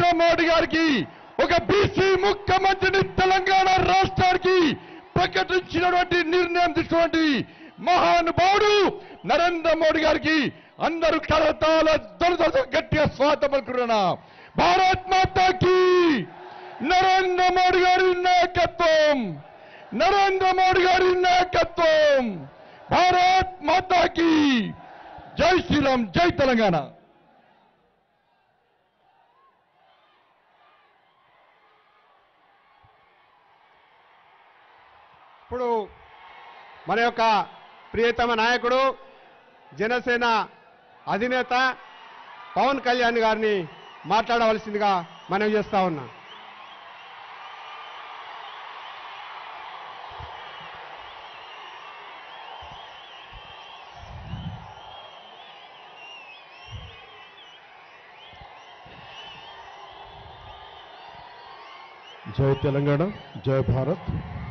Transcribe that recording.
మోడీ గారికి ఒక బీసీ ముఖ్యమంత్రిని తెలంగాణ రాష్ట్రానికి ప్రకటించినటువంటి నిర్ణయం తీసుకున్నటువంటి మహానుభావుడు నరేంద్ర మోడీ గారికి అందరూ కరతాల దొరదొర గట్టిగా స్వాగతం పలుకున్నా భారత్ మాతాకి నరేంద్ర మోడీ గారి నాయకత్వం నరేంద్ర మోడీ గారి నాయకత్వం భారత్ మాతాకి జై శ్రీరామ్ జై తెలంగాణ ఇప్పుడు మన యొక్క ప్రియతమ నాయకుడు జనసేన అధినేత పవన్ కళ్యాణ్ గారిని మాట్లాడవలసిందిగా మనం చేస్తా ఉన్నాం జై తెలంగాణ జై భారత్